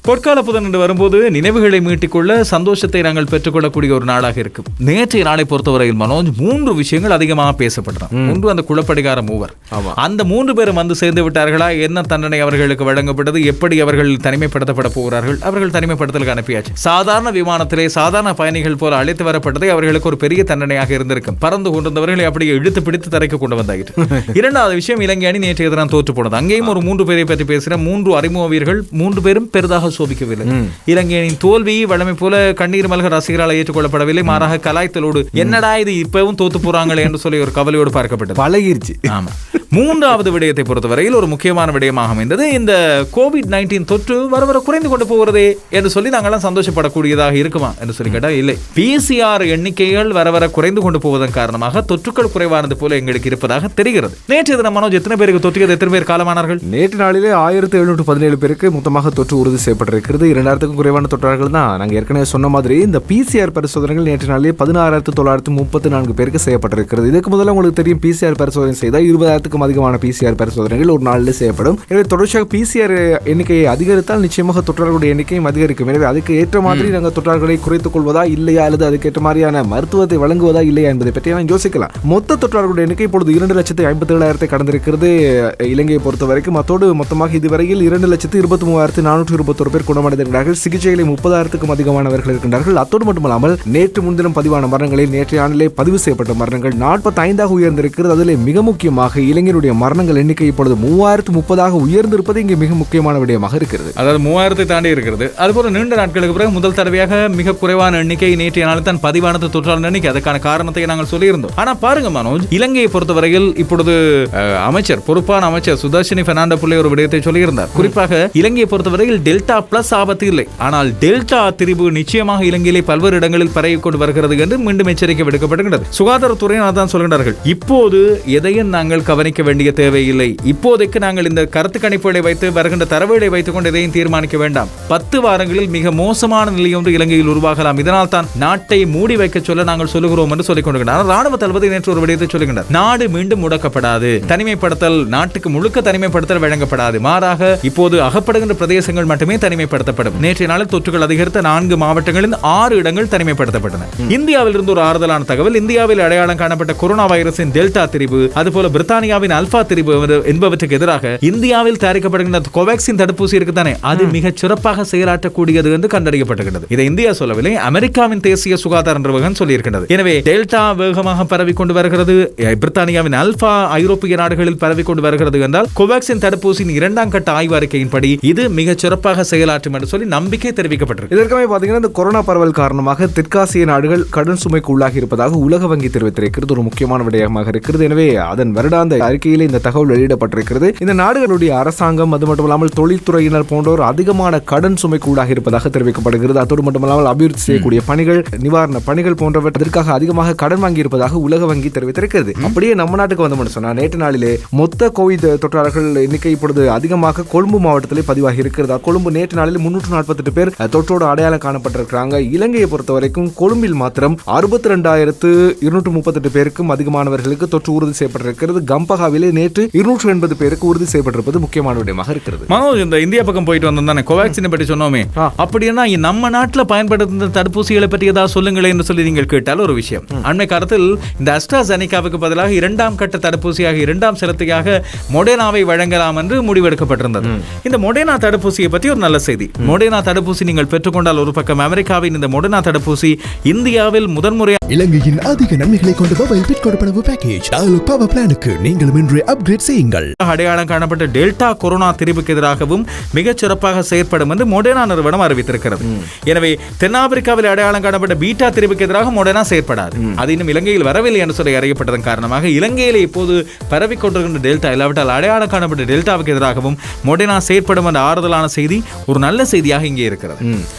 பொற்கால புதன் என்று வரும்போது நினைவுகளை மீட்டிக்கொள்ள சந்தோஷத்தை நாங்கள் பெற்றுக்கொள்ளக்கூடிய ஒரு நாளாக இருக்கும் நேற்றைய நாளை பொறுத்தவரையில் மனோஜ் மூன்று விஷயங்கள் அதிகமாக பேசப்படுறோம் ஒன்று அந்த குளப்படிகார மூவர் அந்த மூன்று பேரும் வந்து சேர்ந்து விட்டார்களா என்ன தண்டனை அவர்களுக்கு வழங்கப்பட்டது எப்படி அவர்கள் தனிமைப்படுத்தப்பட போகிறார்கள் அவர்கள் தனிமைப்படுத்தலுக்கு அனுப்பியாச்சு சாதாரண விமானத்திலே சாதாரண பயணிகள் போல அழைத்து வரப்பட்டதை அவர்களுக்கு ஒரு பெரிய தண்டனையாக இருந்திருக்கும் பறந்து கொண்டிருந்தவர்களை அப்படியே இழுத்து பிடித்து தரைக்கு கொண்டு வந்தாயிற்று இரண்டாவது விஷயம் இலங்கை அணி நேற்று எதிராக தோற்று போனது அங்கேயும் ஒரு மூன்று பேரை பற்றி பேசுகிற மூன்று அறிமுக வீரர்கள் மூன்று பேரும் பெரிதாக சோபிக்கவில்லை இலங்கை அணியின் தோல்வி வழமை போல கண்ணீர் மல்க ரசிகரால் ஏற்றுக்கொள்ளப்படவில்லை மாறாக கலாய்த்தலோடு என்னடா இது இப்பவும் தோத்து போறாங்களே என்று சொல்லி ஒரு கவலையோடு பார்க்கப்பட்டது பழகிருச்சு ஆமா மூன்றாவது விடயத்தை பொறுத்தவரையில் ஒரு முக்கியமான விடயமாக அமைந்தது இந்த கோவிட் நைன்டீன் தொற்று வர வர குறைந்து கொண்டு போகிறதே என்று சொல்லி நாங்களாம் சந்தோஷப்படக்கூடியதாக இருக்குமா என்று சொல்லி கேட்டால் இல்லை பிசிஆர் எண்ணிக்கைகள் வர வர குறைந்து கொண்டு போவதன் காரணமாக தொற்றுக்கள் குறைவானது போல எங்களுக்கு இருப்பதாக தெரிகிறது நேற்று தினம் மனோஜ் எத்தனை பேருக்கு தொற்றியது எத்தனை பேர் காலமானார்கள் நேற்று நாளிலே ஆயிரத்தி எழுநூற்று பதினேழு பேருக்கு மொத்தமாக தொற்று உறுதி செய்யப்பட்டிருக்கிறது இரண்டாயிரத்துக்கும் குறைவான தொற்றார்கள் தான் நாங்கள் ஏற்கனவே சொன்ன மாதிரி இந்த பிசிஆர் பரிசோதனைகள் நேற்று நாளிலே பதினாறாயிரத்து தொள்ளாயிரத்து முப்பத்தி நான்கு பேருக்கு செய்யப்பட்டிருக்கிறது இதுக்கு முதல்ல உங்களுக்கு தெரியும் பிசிஆர் பரிசோதனை செய்தால் இருபதாயிரத்துக்கும் அதிகமான பிசிஆர் பரிசோதனைகள் ஒரு நாளில் செய்யப்படும் எனவே தொடர்ச்சியாக பிசிஆர் எண்ணிக்கையை அதிகரித்தால் நிச்சயமாக தொற்றாளர்களுடைய எண்ணிக்கையும் அதிகரிக்கும் எனவே அதுக்கு ஏற்ற மாதிரி நாங்கள் தொற்றாளர்களை குறைத்துக் கொள்வதா இல்லையா அல்லது அதுக்கேற்ற மாதிரியான மருத்துவத்தை வழங்குவதா இல்லையா என்பதை பற்றி நான் யோசிக்கலாம் மொத்த தொற்றாளர்களுடைய எண்ணிக்கை இப்பொழுது இரண்டு லட்சத்து ஐம்பத்தி ஏழாயிரத்தை கடந்திருக்கிறது இலங்கையை பொறுத்த வரைக்கும் அத்தோடு மொத்தமாக இதுவரையில் இரண்டு லட்சத்து இருபத்தி மூவாயிரத்து நானூற்று இருபத்தொரு பேர் குணமடைந்திருக்கிறார்கள் சிகிச்சைகளை முப்பதாயிரத்துக்கும் அதிகமானவர்கள் இருக்கின்றார்கள் அத்தோடு மட்டுமல்லாமல் நேற்று முன்தினம் பதிவான மரணங்களில் நேற்றைய ஆண்டிலே பதிவு செய்யப்பட்ட மரணங்கள் நாற்பத்தி ஐந்தாக உயர்ந்திருக்கிறது அதிலே மிக முக்கியமாக இளைஞருடைய மரணங்கள் எண்ணிக்கை இப்பொழுது மூவாயிரத்து முப்பதாக உயர்ந்திருப்பது இங்கே மிக முக்கியமான விடயமாக இருக்கிறது அதாவது மூவாயிரத்தை தாண்டி இருக்கிறது அதுபோல நீண்ட நாட்களுக்கு பிறகு முதல் தடவையாக மிக குறைவான எண்ணிக்கை நேற்றைய நாளில் தான் பதிவானது தொற்றாளர் எண்ணிக்கை அதுக்கான காரணத்தை நாங்கள் சொல்லியிருந்தோம் ஆனா பாருங்க மனோஜ் இலங்கையை பொறுத்தவரையில் இப்பொழுது அஹ், அமைச்சர் பொறுப்பான அமைச்சர் சுதர்ஷினி பெர்னாண்டோ பிள்ளை ஒரு விடயத்தை சொல்லியிருந்தார் குறிப்பாக இலங்கையை பொறுத்தவரையில் டெல்டா பிளஸ் ஆபத்து இல்லை ஆனால் டெல்டா திரிபு நிச்சயமாக இலங்கையிலே பல்வேறு இடங்களில் பரவி கொண்டு வருகிறது என்று மீண்டும் எச்சரிக்கை விடுக்கப்படுகின்றது சுகாதாரத்துறையும் அதான் சொல்கின்றார்கள் இப்போது எதையும் நாங்கள் கவனிக்க வேண்டிய தேவையில்லை இப்போதைக்கு நாங்கள் இந்த கருத்து கணிப்புகளை வைத்து வருகின்ற தரவுகளை வைத்துக் கொண்டு எதையும் தீர்மானிக்க வேண்டாம் பத்து வாரங்களில் மிக மோசமான நிலை ஒன்று இலங்கையில் உருவாகலாம் இதனால் தான் நாட்டை மூடி வைக்க சொல்ல நாங்கள் சொல்லுகிறோம் என்று சொல்லிக் கொண்டிருக்கிறார் ராணுவ தளபதி நேற்று ஒரு விடயத்தை சொல்லுகின்றார் நாடு மீண்டும் முடக்கப்படாது தனிமைப்படுத்தல் நாட்டுக்கு முழுக்க தனிமைப்படுத்தல் வழங்கப்படாது மாறாக இப்போது அகப்படுகின்ற பிரதேசங்கள் மட்டுமே தனிமைப்படுத்தப்படும் நேற்றைய நாளில் தொற்றுகள் அதிகரித்த நான்கு மாவட்டங்களில் ஆறு இடங்கள் தனிமைப்படுத்தப்பட்டன இந்தியாவில் இருந்து ஒரு ஆறுதலான தகவல் இந்தியாவில் அடையாளம் காணப்பட்ட கொரோனா வைரஸின் டெல்டா திரிவு அதுபோல பிரித்தானியாவின் அல்பா திரிவு என்பவற்றுக்கு எதிராக இந்தியாவில் தயாரிக்கப்படுகின்ற கோவேக்சின் தடுப்பூசி இருக்குதானே அது மிகச் சிறப்பாக செயலாற்றக்கூடியது என்று கண்டறியப்பட்டிருக்கிறது இதை இந்தியா சொல்லவில்லை அமெரிக்காவின் தேசிய சுகாதார நிர்வாகம் சொல்லியிருக்கிறது எனவே டெல்டா வேகமாக பரவி கொண்டு வருகிறது அஹ், பிரித்தானியாவின் அல்பா ஐரோப்பிய நாடுகளில் பரவி கொண்டு வருகிறது என்றால் கோவேக்சின் தடுப்பூசியின் இரண்டாம் கட்ட ஆய்வு அறிக்கையின்படி இது மிகச் சிறப்பாக செயலாற்றும் என்று சொல்லி நம்பிக்கை தெரிவிக்கப்பட்டிருக்கு இதற்கமே பாத்தீங்கன்னா இந்த கொரோனா பரவல் காரணமாக தெற்காசிய நாடுகள் கடன் சுமைக்கு உள்ளாகி இருப்பதாக உலக வங்கி தெரிவித்திருக்கிறது ஒரு முக்கியமான விடயமாக இருக்கிறது எனவே அதன் வருடாந்த அறிக்கையிலே இந்த தகவல் வெளியிடப்பட்டிருக்கிறது இந்த நாடுகளுடைய அரசாங்கம் அது மட்டுமல்லாமல் தொழில்துறையினர் போன்றோர் அதிகமான கடன் சுமைக்கு உள்ளாகி இருப்பதாக தெரிவிக்கப்படுகிறது அதோடு மட்டுமல்லாமல் அபிவிருத்தி செய்யக்கூடிய பணிகள் நிவாரண பணிகள் போன்றவற்றை அதற்காக அதிகமாக கடன் வாங்கி இருப்பதாக உலக வங்கி தெரிவித்திருக்கிறது அப்படியே நம்ம நாட்டுக்கு வந்தோம்னு சொன்னா நேற்று நாளிலே மொத்த கோவிட் தொற்றாளர்கள் எண்ணிக்கை இப்பொழுது அதிகமாக கொழும்பு மாவட்டத்திலே பதிவாகி இருக்கிறதா கொழும்பு நேற்று நாளில் முன்னூற்று நாற்பத்தெட்டு பேர் அஹ், தொற்றோடு அடையாளம் காணப்பட்டிருக்கிறாங்க இலங்கையை பொறுத்த வரைக்கும் கொழும்பில் மாத்திரம் அறுபத்தி ரெண்டாயிரத்து இருநூற்று முப்பத்தெட்டு பேருக்கும் அதிகமானவர்களுக்கு தொற்று உறுதி செய்யப்பட்டிருக்கிறது கம்பகாவிலே நேற்று இருநூற்று எண்பது பேருக்கு உறுதி செய்யப்பட்டிருப்பது முக்கியமான விடயமாக இருக்கிறது மனோஜ் இந்த இந்தியா பக்கம் போயிட்டு வந்தோம் தானே கோவேக்சினை பற்றி சொன்னோமே ஆ. அப்படின்னா நம்ம நாட்டுல பயன்படுத்துகிற தடுப்பூசிகளை பற்றி ஏதாவது சொல்லுங்களேன் என்று சொல்லி நீங்கள் கேட்டால் ஒரு விஷயம் அண்மை காலத்தில் இந்த அஸ்ட்ராசெனிகாவுக்கு பதிலாக இரண்டாம் கட்ட தடுப்பூசியாக இரண்டாம் செலுத்தியாக மொடேனாவை வழங்கலாம் என்று முடிவெடுக்கப்பட்டிருந்தது இந்த மொடேனா தடுப்பூசியை பற்றி ஒரு நல்ல செய்தி மொடேனா தடுப்பூசி நீங்கள் பெற்றுக்கொண்டால் ஒரு பக்கம் அமெரிக்காவின் இந்த மொடேனா தடுப்பூசி இந்தியாவில் முதன்முறை இலங்கையின் அதிக நன்மைகளை கொண்ட மொபைல் பிட் கொடுப்பனவு பேக்கேஜ் டயலாக் பவர் பிளானுக்கு நீங்களும் இன்று அப்கிரேட் செய்யுங்கள் அடையாளம் காணப்பட்ட டெல்டா கொரோனா திரிவுக்கு எதிராகவும் மிகச் சிறப்பாக செயற்படும் என்று மொடேனா நிறுவனம் அறிவித்திருக்கிறது எனவே தென்னாப்பிரிக்காவில் அடையாளம் காணப்பட்ட பீட்டா திரிவுக்கு எதிராக மொடேனா செயற்படாது அது இன்னும் இலங்கையில் வரவில்லை என்று சொல்லி அறியப்பட்டதன் காரணமாக இலங்கையில் இப்போது பரவிக் கொண்டிருக்கின்ற டெல்டா இல்லாவிட்டால் அடையாளம் காணப்பட்ட டெல்டாவுக்கு எதிராகவும் மொடேனா செயற்படும் என்ற ஆறுதலான செய்தி ஒரு நல்ல செய்தியாக இங்கே இருக்கிறது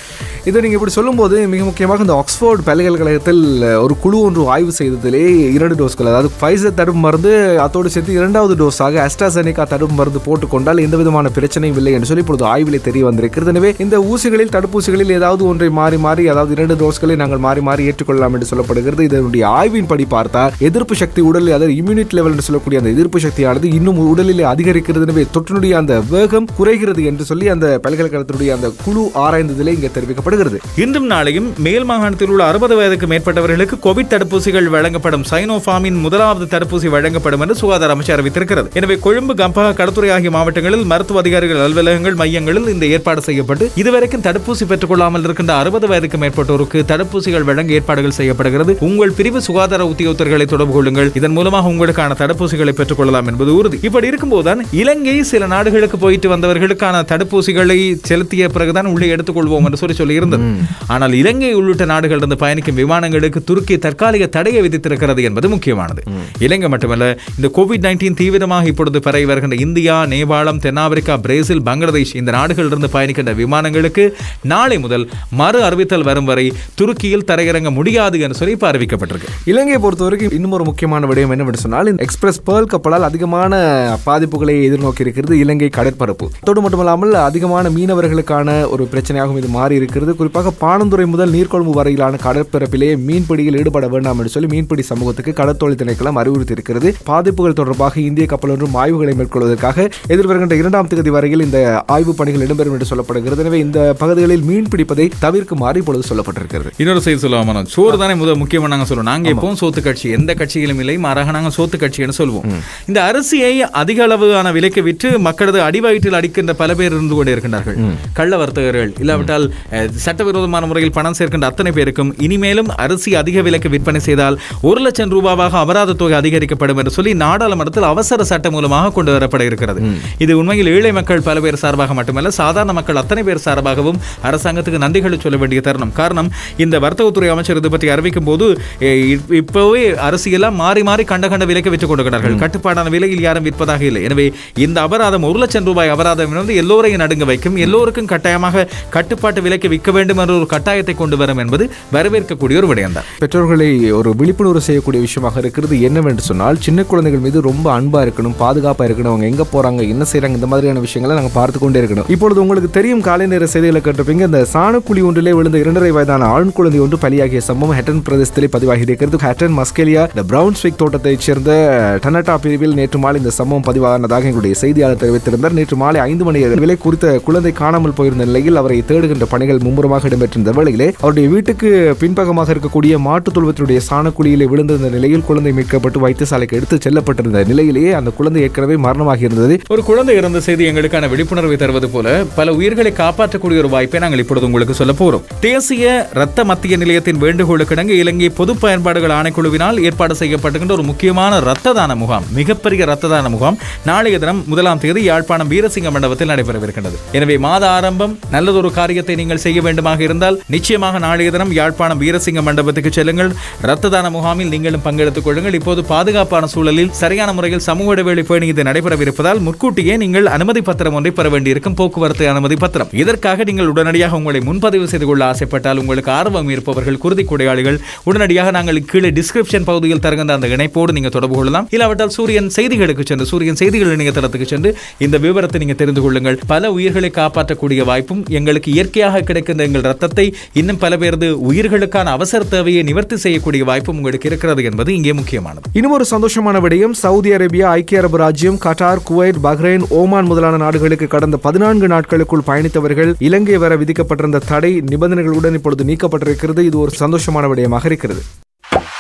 இதை நீங்க இப்படி சொல்லும்போது மிக முக்கியமாக இந்த ஆக்ஸ்போர்ட் பல்கலைக்கழகத்தில் ஒரு குழு ஒன்று ஆய்வு செய்ததிலே இரண்டு டோஸ்கள் அதாவது ஃபைசர் தடுப்பு மருந்து அதோடு சேர்த்து இரண்டாவது டோஸாக அஸ்ட்ராசெனிகா தடுப்பு மருந்து போட்டுக்கொண்டால் எந்த விதமான பிரச்சனையும் இல்லை என்று சொல்லி இப்பொழுது ஆய்விலே தெரிய வந்திருக்கிறது எனவே இந்த ஊசிகளில் தடுப்பூசிகளில் ஏதாவது ஒன்றை மாறி மாறி அதாவது இரண்டு டோஸ்களை நாங்கள் மாறி மாறி ஏற்றுக்கொள்ளலாம் என்று சொல்லப்படுகிறது இதனுடைய ஆய்வின்படி பார்த்தால் எதிர்ப்பு சக்தி உடலில் அதாவது இம்யூனிட்டி லெவல் என்று சொல்லக்கூடிய அந்த எதிர்ப்பு சக்தியானது இன்னும் உடலிலே அதிகரிக்கிறது எனவே தொற்றினுடைய அந்த வேகம் குறைகிறது என்று சொல்லி அந்த பல்கலைக்கழகத்தினுடைய அந்த குழு ஆராய்ந்ததிலே இங்கே தெரிவிக்கப்படுகிறது இன்றும் நாளையும் மேல் மாகாணத்தில் உள்ள அறுபது வயதுக்கு மேற்பட்டவர்களுக்கு கோவிட் தடுப்பூசிகள் வழங்கப்படும் சைனோஃபார்மின் முதலாவது தடுப்பூசி வழங்கப்படும் என்று சுகாதார அமைச்சர் அறிவித்திருக்கிறது எனவே கொழும்பு கம்பா கடத்துறை ஆகிய மாவட்டங்களில் மருத்துவ அதிகாரிகள் அலுவலகங்கள் மையங்களில் இந்த ஏற்பாடு செய்யப்பட்டு இதுவரைக்கும் தடுப்பூசி பெற்றுக் கொள்ளாமல் இருக்கின்ற அறுபது வயதுக்கு மேற்பட்டோருக்கு தடுப்பூசிகள் வழங்க ஏற்பாடுகள் செய்யப்படுகிறது உங்கள் பிரிவு சுகாதார உத்தியோகத்தர்களை தொடர்பு கொள்ளுங்கள் இதன் மூலமாக உங்களுக்கான தடுப்பூசிகளை பெற்றுக் கொள்ளலாம் என்பது உறுதி இப்படி இருக்கும்போதுதான் இலங்கை சில நாடுகளுக்கு போயிட்டு வந்தவர்களுக்கான தடுப்பூசிகளை செலுத்திய பிறகுதான் உள்ளே எடுத்துக்கொள்வோம் என்று சொல்லி சொல்லி இருந்தது ஆனால் இலங்கை உள்ளிட்ட நாடுகளிலிருந்து பயணிக்கும் விமானங்களுக்கு துருக்கி தற்காலிக தடையை விதித்திருக்கிறது என்பது முக்கியமானது இலங்கை மட்டுமல்ல இந்த கோவிட் நைன்டீன் தீவிரமாக இப்பொழுது பரவி வருகின்ற இந்தியா நேபாளம் தென்னாப்பிரிக்கா பிரேசில் பங்களாதேஷ் இந்த நாடுகளிலிருந்து பயணிக்கின்ற விமானங்களுக்கு நாளை முதல் மறு அறிவித்தல் வரும் வரை துருக்கியில் தரையிறங்க முடியாது என்று சொல்லி இப்ப அறிவிக்கப்பட்டிருக்கு இலங்கையை பொறுத்தவரைக்கும் இன்னும் ஒரு முக்கியமான விடயம் என்னவென்று சொன்னால் இந்த எக்ஸ்பிரஸ் பேர்ல் கப்பலால் அதிகமான பாதிப்புகளை எதிர்நோக்கி இருக்கிறது இலங்கை கடற்பரப்பு அதோடு மட்டுமல்லாமல் அதிகமான மீனவர்களுக்கான ஒரு பிரச்சனையாகவும் இது மாறி இருக்கிறது குறிப்பாக பாணந்துறை முதல் நீர்கொழும்பு வரையிலான கடற்பரப்பிலே மீன்பிடியில் ஈடுபட வேண்டாம் என்று சொல்லி மீன்பிடி சமூகத்துக்கு கடற்தொழில் திணைக்களம் அறிவுறுத்தி இருக்கிறது பாதிப்புகள் தொடர்பாக இந்திய கப்பல் ஒன்றும் ஆய்வுகளை மேற்கொள்வதற்காக எதிர்வருகின்ற இரண்டாம் தேதி வரையில் இந்த ஆய்வு பணிகள் இடம்பெறும் என்று சொல்லப்படுகிறது எனவே இந்த பகுதிகளில் மீன் பிடிப்பதை தவிர்க்குமாறு இப்பொழுது சொல்லப்பட்டிருக்கிறது இன்னொரு செய்தி சொல்லுவோம் மனோஜ் சோறு தானே முதல் முக்கியமா நாங்க சொல்லுவோம் நாங்க எப்பவும் சோத்து கட்சி எந்த கட்சியிலும் இல்லை மாறாக நாங்க சோத்து கட்சின்னு சொல்லுவோம் இந்த அரிசியை அதிக அளவான விலைக்கு விற்று மக்களது அடிவயிற்றில் அடிக்கின்ற பல பேர் இருந்து கொண்டே இருக்கின்றார்கள் கள்ள வர்த்தகர்கள் இல்லாவிட்டால் அஹ், சட்டவிரோதமான முறையில் பணம் சேர்க்கின்ற அத்தனை பேருக்கும் இனிமேலும் அரிசி அதிக விலைக்கு விற்பனை செய்தால் ஒரு லட்சம் ரூபாவாக அபராத தொகை அதிகரிக்கப்படும் என்று சொல்லி நாடாளுமன்றத்தில் அவசர சட்டம் மூலமாக கொண்டு வரப்பட இருக்கிறது இது உண்மையில் ஏழை மக்கள் பல பேர் சார்பாக மட்டுமல்ல சாதாரண மக்கள் அத்தனை பேர் சார்பாகவும் அரசாங்கத்துக்கு நன்றிகளை சொல்ல வேண்டிய தருணம் காரணம் இந்த வர்த்தகத்துறை அமைச்சர் இது பற்றி அறிவிக்கும் போது எ, இப்- இப்பவே அரிசியெல்லாம் மாறி மாறி கண்ட கண்ட விலைக்கு விற்றுக் கொண்டிருக்கிறார்கள் கட்டுப்பாடான விலையில் யாரும் விற்பதாக இல்லை எனவே இந்த அபராதம் ஒரு லட்சம் ரூபாய் அபராதம் என்பது எல்லோரையும் நடுங்க வைக்கும் எல்லோருக்கும் கட்டாயமாக கட்டுப்பாட்டு விலைக்கு விற்க வேண்டும் என்ற ஒரு கட்டாயத்தை கொண்டு வரும் என்பது வரவேற்கக்கூடிய ஒரு விடயம்தான் பெற்றோர்களை ஒரு விழிப்புணர்வு செய்யக்கூடிய விஷயமாக இருக்கிறது என்னவென்று சொன்னால் சின்ன குழந்தைகள் மீது ரொம்ப அன்பா இருக்கணும் பாதுகாப்பா இருக்கணும் அவங்க எங்க போறாங்க என்ன செய்றாங்க இந்த மாதிரியான விஷயங்களை நாங்க பார்த்து கொண்டே இருக்கணும் இப்பொழுது உங்களுக்கு தெரியும் காலை நேர செய்திகளை கேட்டிருப்பீங்க இந்த சாணக்குழி ஒன்றிலே விழுந்த இரண்டரை வயதான ஆண் குழந்தை ஒன்று பலியாகிய சம்பவம் ஹெட்டன் பிரதேசத்திலே பதிவாகி இருக்கிறது ஹெட்டன் மஸ்கேலியா இந்த பிரவுன்ஸ்விக் தோட்டத்தைச் சேர்ந்த டனட்டா பிரிவில் நேற்று மாலை இந்த சம்பவம் பதிவானதாக எங்களுடைய செய்தியாளர் தெரிவித்திருந்தார் நேற்று மாலை ஐந்து மணி அளவிலே குறித்த குழந்தை காணாமல் போயிருந்த நிலையில் அவரை தேடுகின்ற பணிகள் மும்முரமாக இடம்பெற்றிருந்த வேளையிலே அவருடைய வீட்டுக்கு பின்பக்கமாக இருக்கக்கூடிய மாட்டுத் தொழுவத்தினுடைய சாணக்குழியிலே விழுந்திருந்த நிலையில் குழந்தை மீட்கப்பட்டு வைத்தியசாலைக்கு எடுத்து செல்லப்பட்டிருந்த நிலையிலேயே அந்த குழந்தை ஏற்கனவே மரணமாகி இருந்தது ஒரு குழந்தை இறந்த செய்தி எங்களுக்கான விழிப்புணர்வை தருவது போல பல உயிர்களை காப்பாற்றக்கூடிய ஒரு வாய்ப்பை நாங்கள் இப்பொழுது உங்களுக்கு சொல்ல போறோம் தேசிய ரத்த மத்திய நிலையத்தின் வேண்டுகோளுக்கிணங்க இலங்கை பொது பயன்பாடுகள் ஆணைக்குழுவினால் ஏற்பாடு செய்யப்பட்டுகின்ற ஒரு முக்கியமான ரத்த தான முகாம் மிகப்பெரிய ரத்த தான முகாம் நாளைய தினம் முதலாம் தேதி யாழ்ப்பாணம் வீரசிங்க மண்டபத்தில் நடைபெறவிருக்கின்றது எனவே மாத ஆரம்பம் நல்லதொரு காரியத்தை நீங்கள் செய்ய வேண்டுமாக இருந்தால் நிச்சயமாக நாளைய தினம் யாழ்ப்பாணம் வீரசிங்க மண்டபத்துக்கு செல்லுங்கள் ரத்த தான முகாமில் நீங்களும் பங்கெடுத்துக் கொள்ளுங்கள் இப்போது பாதுகாப்பான சூழலில் சரியான முறையில் சமூக இடைவெளி பேணி இது நடைபெறவிருப்பதால் முன்கூட்டியே நீங்கள் அனுமதி பத்திரம் ஒன்றை பெற வேண்டியிருக்கும் போக்குவரத்து அனுமதி பத்திரம் இதற்காக நீங்கள் உடனடியாக உங்களை முன்பதிவு செய்து கொள்ள ஆசைப்பட்டால் உங்களுக்கு ஆர்வம் இருப்பவர்கள் குருதி கொடையாளிகள் உடனடியாக நாங்கள் கீழே டிஸ்கிரிப்ஷன் பகுதியில் தருகின்ற அந்த இணைப்போடு நீங்க தொடர்பு கொள்ளலாம் இல்லாவிட்டால் சூரியன் செய்திகளுக்கு சென்று சூரியன் செய்திகள் இணையதளத்துக்கு சென்று இந்த விவரத்தை நீங்க தெரிந்து கொள்ளுங்கள் பல உயிர்களை காப்பாற்றக்கூடிய வாய்ப்பும் எங்களுக்கு இயற்கையாக கிடைக்கின்ற எங்கள் ரத்தத்தை இன்னும் பல பேரது உயிர்களுக்கான அவசர தேவையை நிவர்த்தி செய்யக்கூடிய வாய்ப்பும் உங்களுக்கு இருக்கிறது என்பது இங்கே முக்கியமானது இன்னும் ஒரு சந்தோஷமான விடயம் சவுதி அரேபியா ஐக்கிய அரபு ராஜ்யம் கட்டார் குவைத் பஹ்ரைன் ஓமான் முதலான நாடுகளுக்கு கடந்த பதினான்கு நாட்களுக்குள் பயணித்தவர்கள் இலங்கை வர விதிக்கப்பட்டிருந்த தடை நிபந்தனைகளுடன் இப்பொழுது நீக்கப்பட்டிருக்கிறது இது ஒரு சந்தோஷமான விடயமாக இருக்கிறது